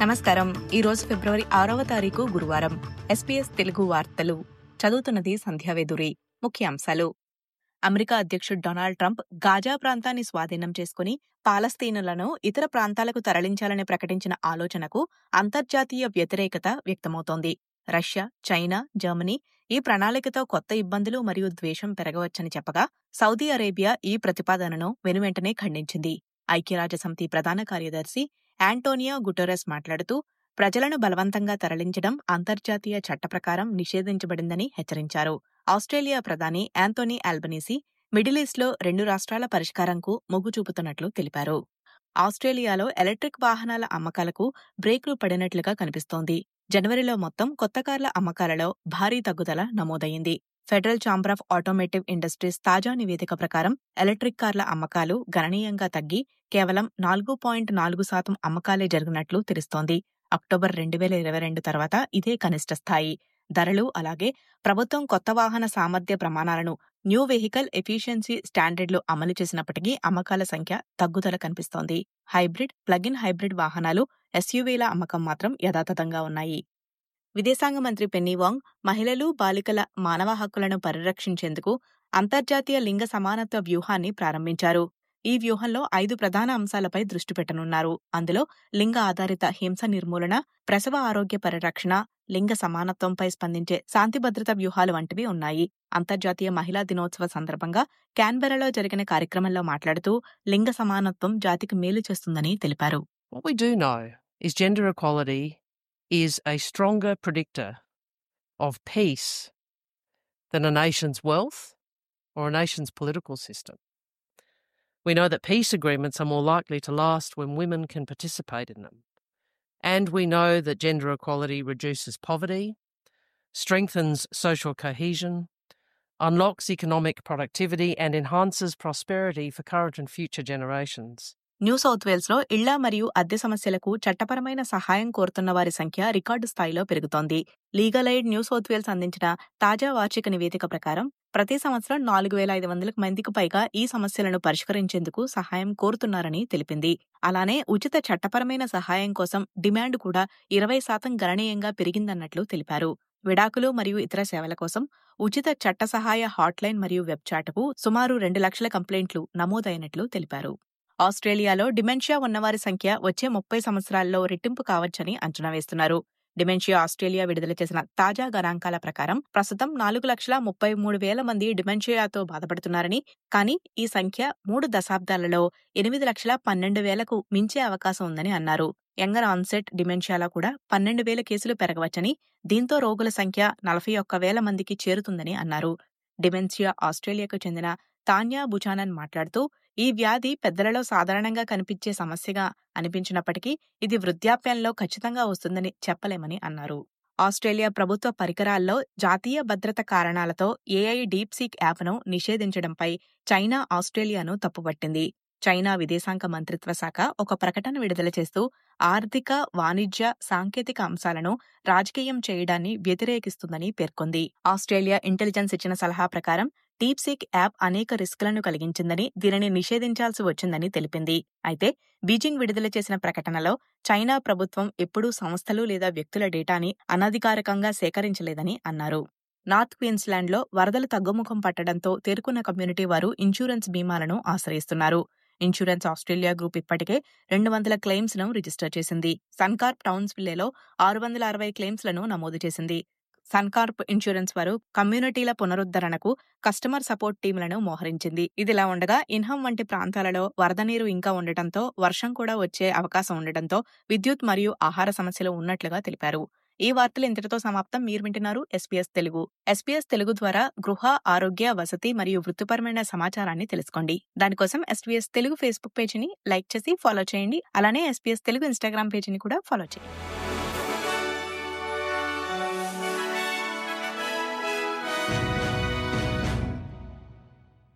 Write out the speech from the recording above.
నమస్కారం ఈ రోజు ఫిబ్రవరి ఆరవ తారీఖు గురువారం ఎస్పీఎస్ తెలుగు వార్తలు చదువుతున్నది సంధ్యావేదురి ముఖ్యాంశాలు అమెరికా అధ్యక్షుడు డొనాల్డ్ ట్రంప్ గాజా ప్రాంతాన్ని స్వాధీనం చేసుకుని పాలస్తీనులను ఇతర ప్రాంతాలకు తరలించాలని ప్రకటించిన ఆలోచనకు అంతర్జాతీయ వ్యతిరేకత వ్యక్తమవుతోంది రష్యా చైనా జర్మనీ ఈ ప్రణాళికతో కొత్త ఇబ్బందులు మరియు ద్వేషం పెరగవచ్చని చెప్పగా సౌదీ అరేబియా ఈ ప్రతిపాదనను వెనువెంటనే ఖండించింది ఐక్యరాజ్యసమితి ప్రధాన కార్యదర్శి యాంటోనియో గుటెరస్ మాట్లాడుతూ ప్రజలను బలవంతంగా తరలించడం అంతర్జాతీయ చట్ట ప్రకారం నిషేధించబడిందని హెచ్చరించారు ఆస్ట్రేలియా ప్రధాని యాంటోనీ ఆల్బనీసీ మిడిల్ ఈస్ట్లో రెండు రాష్ట్రాల పరిష్కారంకు మొగ్గు చూపుతున్నట్లు తెలిపారు ఆస్ట్రేలియాలో ఎలక్ట్రిక్ వాహనాల అమ్మకాలకు బ్రేకులు పడినట్లుగా కనిపిస్తోంది జనవరిలో మొత్తం కొత్త కార్ల అమ్మకాలలో భారీ తగ్గుదల నమోదైంది Federal Chamber of Automotive Industries తాజా నివేదిక ప్రకారం ఎలక్ట్రిక్ కార్ల అమ్మకాలు గణనీయంగా తగ్గి కేవలం నాలుగు పాయింట్ నాలుగు శాతం అమ్మకాలే జరిగినట్లు తెలుస్తోంది అక్టోబర్ రెండు వేల ఇరవై రెండు తర్వాత ఇదే కనిష్ట స్థాయి ధరలు అలాగే ప్రభుత్వం కొత్త వాహన సామర్థ్య ప్రమాణాలను న్యూ వెహికల్ ఎఫిషియన్సీ స్టాండర్డ్లు అమలు చేసినప్పటికీ అమ్మకాల సంఖ్య తగ్గుదల కనిపిస్తోంది హైబ్రిడ్ ప్లగ్-ఇన్ హైబ్రిడ్ వాహనాలు ఎస్యూవీల అమ్మకం మాత్రం యథాతథంగా ఉన్నాయి విదేశాంగ మంత్రి పెన్నీ వాంగ్ మహిళలు బాలికల మానవ హక్కులను పరిరక్షించేందుకు అంతర్జాతీయ లింగ సమానత్వ వ్యూహాన్ని ప్రారంభించారు ఈ వ్యూహంలో ఐదు ప్రధాన అంశాలపై దృష్టి పెట్టనున్నారు అందులో లింగ ఆధారిత హింస నిర్మూలన ప్రసవ ఆరోగ్య పరిరక్షణ లింగ సమానత్వంపై స్పందించే శాంతి భద్రత వ్యూహాలు వంటివి ఉన్నాయి అంతర్జాతీయ మహిళా దినోత్సవ సందర్భంగా క్యాన్బెరాలో జరిగిన కార్యక్రమంలో మాట్లాడుతూ లింగ సమానత్వం జాతికి మేలు చేస్తుందని తెలిపారు What we do know is gender equality is a stronger predictor of peace than a nation's wealth or a nation's political system. We know that peace agreements are more likely to last when women can participate in them. And we know that gender equality reduces poverty, strengthens social cohesion, unlocks economic productivity, and enhances prosperity for current and future generations. New South Wales లో ఇళ్ల మరియు అద్దె సమస్యలకు చట్టపరమైన సహాయం కోరుతున్న వారి సంఖ్య రికార్డు స్థాయిలో పెరుగుతోంది Legal Aid New South Wales అందించిన తాజా వార్షిక నివేదిక ప్రకారం ప్రతి సంవత్సరం నాలుగు వేల ఐదు వందలకు మందికి పైగా ఈ సమస్యలను పరిష్కరించేందుకు సహాయం కోరుతున్నారని తెలిపింది అలానే ఉచిత చట్టపరమైన సహాయం కోసం డిమాండ్ కూడా ఇరవై శాతం గణనీయంగా పెరిగిందన్నట్లు తెలిపారు విడాకులు మరియు ఇతర సేవల కోసం ఉచిత చట్ట సహాయ హాట్లైన్ మరియు వెబ్ చాటుకు సుమారు రెండు లక్షల కంప్లైంట్లు నమోదైనట్లు తెలిపారు ఆస్ట్రేలియాలో డిమెన్షియా ఉన్నవారి సంఖ్య వచ్చే ముప్పై సంవత్సరాల్లో రెట్టింపు కావచ్చని అంచనా వేస్తున్నారు డిమెన్షియా ఆస్ట్రేలియా విడుదల చేసిన తాజా గణాంకాల ప్రకారం ప్రస్తుతం నాలుగు లక్షల ముప్పై మూడు వేల మంది డిమెన్షియాతో బాధపడుతున్నారని కానీ ఈ సంఖ్య మూడు దశాబ్దాలలో ఎనిమిది లక్షల పన్నెండు వేలకు మించే అవకాశం ఉందని అన్నారు యంగర్ ఆన్సెట్ డిమెన్షియాలో కూడా పన్నెండు వేల కేసులు పెరగవచ్చని దీంతో రోగుల సంఖ్య నలభై ఒక్క వేల మందికి చేరుతుందని అన్నారు డిమెన్షియా ఆస్ట్రేలియాకు చెందిన తాన్యా బుచానన్ మాట్లాడుతూ ఈ వ్యాధి పెద్దలలో సాధారణంగా కనిపించే సమస్యగా అనిపించినప్పటికీ ఇది వృద్ధాప్యంలో ఖచ్చితంగా వస్తుందని చెప్పలేమని అన్నారు ఆస్ట్రేలియా ప్రభుత్వ పరికరాల్లో జాతీయ భద్రత కారణాలతో ఏఐ డీప్సీక్ యాప్ను నిషేధించడంపై చైనా ఆస్ట్రేలియాను తప్పుపట్టింది చైనా విదేశాంగ మంత్రిత్వ శాఖ ఒక ప్రకటన విడుదల చేస్తూ ఆర్థిక వాణిజ్య సాంకేతిక అంశాలను రాజకీయం చేయడాన్ని వ్యతిరేకిస్తుందని పేర్కొంది ఆస్ట్రేలియా ఇంటెలిజెన్స్ ఇచ్చిన సలహా ప్రకారం డీప్సీక్ యాప్ అనేక రిస్కులను కలిగించిందని దీనిని నిషేధించాల్సి వచ్చిందని తెలిపింది అయితే బీజింగ్ విడుదల చేసిన ప్రకటనలో చైనా ప్రభుత్వం ఎప్పుడూ సంస్థలు లేదా వ్యక్తుల డేటాని అనధికారికంగా సేకరించలేదని అన్నారు నార్త్ క్వీన్స్లాండ్లో వరదలు తగ్గుముఖం పట్టడంతో తేరుకున్న కమ్యూనిటీ వారు ఇన్సూరెన్స్ బీమాలను ఆశ్రయిస్తున్నారు ఇన్సూరెన్స్ ఆస్ట్రేలియా గ్రూప్ ఇప్పటికే రెండు వందల క్లెయిమ్స్ ను రిజిస్టర్ చేసింది సన్కార్ప్ టౌన్స్ విల్లేలో ఆరు వందల అరవై క్లెయిమ్స్ లను నమోదు చేసింది సన్కార్ప్ ఇన్సూరెన్స్ వారు కమ్యూనిటీల పునరుద్ధరణకు కస్టమర్ సపోర్ట్ టీంలను మోహరించింది ఇదిలా ఉండగా ఇన్హం వంటి ప్రాంతాలలో వరద నీరు ఇంకా ఉండటంతో వర్షం కూడా వచ్చే అవకాశం ఉండటంతో విద్యుత్ మరియు ఆహార సమస్యలు ఉన్నట్లుగా తెలిపారు ఈ వార్తలు ఇంతటితో సమాప్తం మీరు వింటున్నారు ఎస్పీఎస్ తెలుగు ఎస్పీఎస్ తెలుగు ద్వారా గృహ ఆరోగ్య వసతి మరియు వృత్తిపరమైన సమాచారాన్ని తెలుసుకోండి దానికోసం ఎస్పీఎస్ తెలుగు ఫేస్బుక్ పేజీని లైక్ చేసి ఫాలో చేయండి అలానే ఎస్పీఎస్ తెలుగు ఇన్స్టాగ్రామ్ పేజీని కూడా ఫాలో చేయండి